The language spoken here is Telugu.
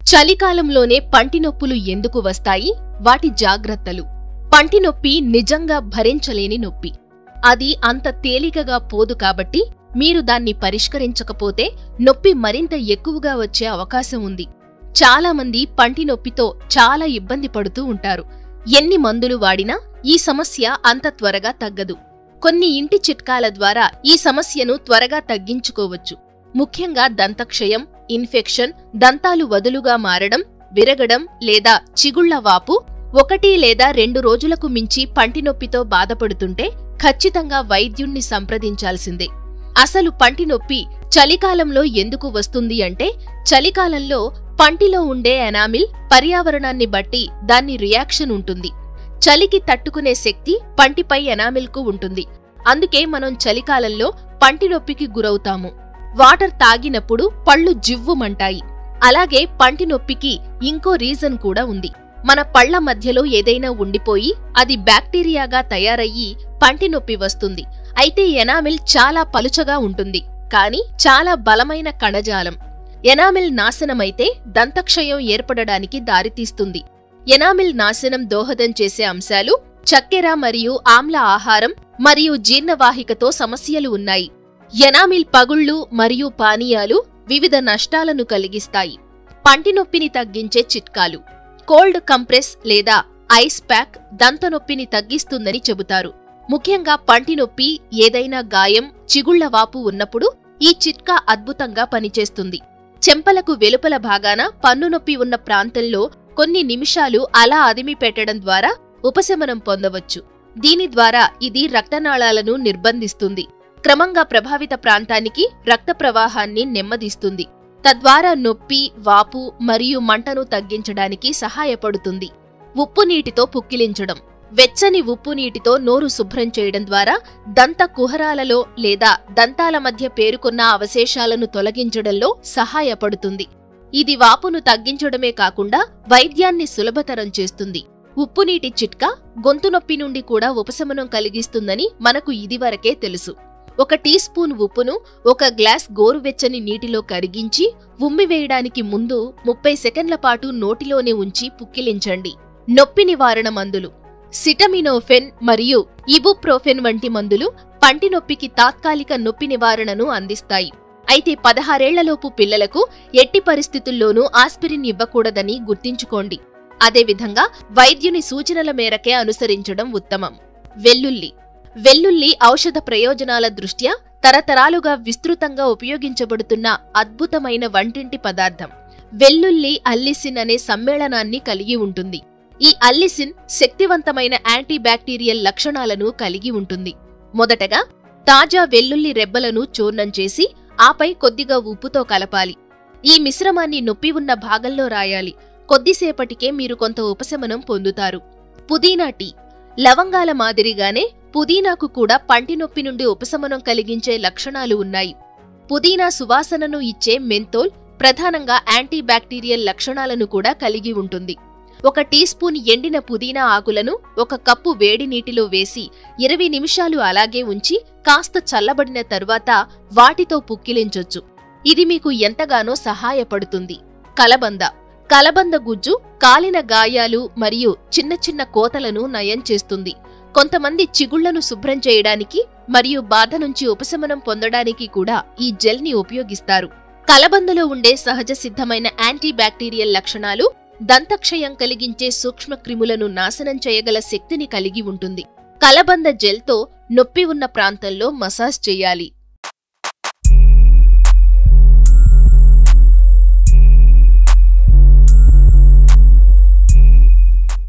చలికాలంలోనే పంటి నొప్పులు ఎందుకు వస్తాయి వాటి జాగ్రత్తలు పంటి నొప్పి నిజంగా భరించలేని నొప్పి అది అంత తేలికగా పోదు కాబట్టి మీరు దాన్ని పరిష్కరించకపోతే నొప్పి మరింత ఎక్కువగా వచ్చే అవకాశం ఉంది చాలా మంది పంటి నొప్పితో చాలా ఇబ్బంది పడుతూ ఉంటారు ఎన్ని మందులు వాడినా ఈ సమస్య అంత త్వరగా తగ్గదు కొన్ని ఇంటి చిట్కాల ద్వారా ఈ సమస్యను త్వరగా తగ్గించుకోవచ్చు ముఖ్యంగా దంతక్షయం ఇన్ఫెక్షన్ దంతాలు వదులుగా మారడం విరగడం లేదా చిగుళ్ల వాపు ఒకటి లేదా రెండు రోజులకు మించి పంటి నొప్పితో బాధపడుతుంటే ఖచ్చితంగా వైద్యుణ్ణి సంప్రదించాల్సిందే అసలు పంటి నొప్పి చలికాలంలో ఎందుకు వస్తుంది అంటే చలికాలంలో పంటిలో ఉండే ఎనామిల్ పర్యావరణాన్ని బట్టి దాన్ని రియాక్షన్ ఉంటుంది చలికి తట్టుకునే శక్తి పంటిపై ఎనామిల్కు ఉంటుంది అందుకే మనం చలికాలంలో పంటి నొప్పికి గురవుతాము వాటర్ తాగినప్పుడు పళ్ళు జివ్వుమంటాయి అలాగే పంటి నొప్పికి ఇంకో రీజన్ కూడా ఉంది మన పళ్ల మధ్యలో ఏదైనా ఉండిపోయి అది బ్యాక్టీరియాగా తయారయ్యి పంటి నొప్పి వస్తుంది అయితే ఎనామిల్ చాలా పలుచగా ఉంటుంది కానీ చాలా బలమైన కణజాలం ఎనామిల్ నాశనమైతే దంతక్షయం ఏర్పడడానికి దారితీస్తుంది ఎనామిల్ నాశనం దోహదం చేసే అంశాలు చక్కెర మరియు ఆమ్ల ఆహారం మరియు జీర్ణవాహికతో సమస్యలు ఉన్నాయి ఎనామిల్ పగుళ్ళు మరియు పానీయాలు వివిధ నష్టాలను కలిగిస్తాయి పంటి నొప్పిని తగ్గించే చిట్కాలు కోల్డ్ కంప్రెస్ లేదా ఐస్ ప్యాక్ దంత నొప్పిని తగ్గిస్తుందని చెబుతారు ముఖ్యంగా పంటి నొప్పి ఏదైనా గాయం చిగుళ్ల వాపు ఉన్నప్పుడు ఈ చిట్కా అద్భుతంగా పనిచేస్తుంది చెంపలకు వెలుపల భాగాన పన్ను నొప్పి ఉన్న ప్రాంతంలో కొన్ని నిమిషాలు అలా అదిమి పెట్టడం ద్వారా ఉపశమనం పొందవచ్చు దీని ద్వారా ఇది రక్తనాళాలను నిర్బంధిస్తుంది క్రమంగా ప్రభావిత ప్రాంతానికి రక్త ప్రవాహాన్ని నెమ్మదిస్తుంది తద్వారా నొప్పి వాపు మరియు మంటను తగ్గించడానికి సహాయపడుతుంది ఉప్పు నీటితో పుక్కిలించడం వెచ్చని ఉప్పు నీటితో నోరు శుభ్రం చేయడం ద్వారా దంత కుహరాలలో లేదా దంతాల మధ్య పేరుకున్న అవశేషాలను తొలగించడంలో సహాయపడుతుంది ఇది వాపును తగ్గించడమే కాకుండా వైద్యాన్ని సులభతరం చేస్తుంది ఉప్పునీటి చిట్కా గొంతు నొప్పి నుండి కూడా ఉపశమనం కలిగిస్తుందని మనకు ఇదివరకే తెలుసు ఒక టీ స్పూన్ ఉప్పును ఒక గ్లాస్ గోరువెచ్చని నీటిలో కరిగించి ఉమ్మివేయడానికి ముందు ముప్పై సెకండ్ల పాటు నోటిలోనే ఉంచి పుక్కిలించండి నొప్పి నివారణ మందులు సిటమినోఫెన్ మరియు ఇబుప్రోఫెన్ వంటి మందులు పంటి నొప్పికి తాత్కాలిక నొప్పి నివారణను అందిస్తాయి అయితే పదహారేళ్లలోపు పిల్లలకు ఎట్టి పరిస్థితుల్లోనూ ఆస్పిరిన్ ఇవ్వకూడదని గుర్తుంచుకోండి అదేవిధంగా వైద్యుని సూచనల మేరకే అనుసరించడం ఉత్తమం వెల్లుల్లి వెల్లుల్లి ఔషధ ప్రయోజనాల దృష్ట్యా తరతరాలుగా విస్తృతంగా ఉపయోగించబడుతున్న అద్భుతమైన వంటింటి పదార్థం వెల్లుల్లి అల్లిసిన్ అనే సమ్మేళనాన్ని కలిగి ఉంటుంది ఈ అల్లిసిన్ శక్తివంతమైన యాంటీబ్యాక్టీరియల్ లక్షణాలను కలిగి ఉంటుంది మొదటగా తాజా వెల్లుల్లి రెబ్బలను చూర్ణం చేసి ఆపై కొద్దిగా ఉప్పుతో కలపాలి ఈ మిశ్రమాన్ని నొప్పి ఉన్న భాగంలో రాయాలి కొద్దిసేపటికే మీరు కొంత ఉపశమనం పొందుతారు పుదీనా టీ లవంగాల మాదిరిగానే పుదీనాకు కూడా పంటి నొప్పి నుండి ఉపశమనం కలిగించే లక్షణాలు ఉన్నాయి పుదీనా సువాసనను ఇచ్చే మెంతోల్ ప్రధానంగా యాంటీబ్యాక్టీరియల్ లక్షణాలను కూడా కలిగి ఉంటుంది ఒక టీ స్పూన్ ఎండిన పుదీనా ఆకులను ఒక కప్పు వేడి నీటిలో వేసి ఇరవై నిమిషాలు అలాగే ఉంచి కాస్త చల్లబడిన తరువాత వాటితో పుక్కిలించొచ్చు ఇది మీకు ఎంతగానో సహాయపడుతుంది కలబంద కలబంద గుజ్జు కాలిన గాయాలు మరియు చిన్న చిన్న కోతలను నయం చేస్తుంది కొంతమంది చిగుళ్లను శుభ్రం చేయడానికి మరియు బాధ నుంచి ఉపశమనం పొందడానికి కూడా ఈ జెల్ని ఉపయోగిస్తారు కలబందలో ఉండే సహజ సిద్ధమైన యాంటీబ్యాక్టీరియల్ లక్షణాలు దంతక్షయం కలిగించే సూక్ష్మ క్రిములను నాశనం చేయగల శక్తిని కలిగి ఉంటుంది కలబంద జెల్తో నొప్పి ఉన్న ప్రాంతంలో మసాజ్ చేయాలి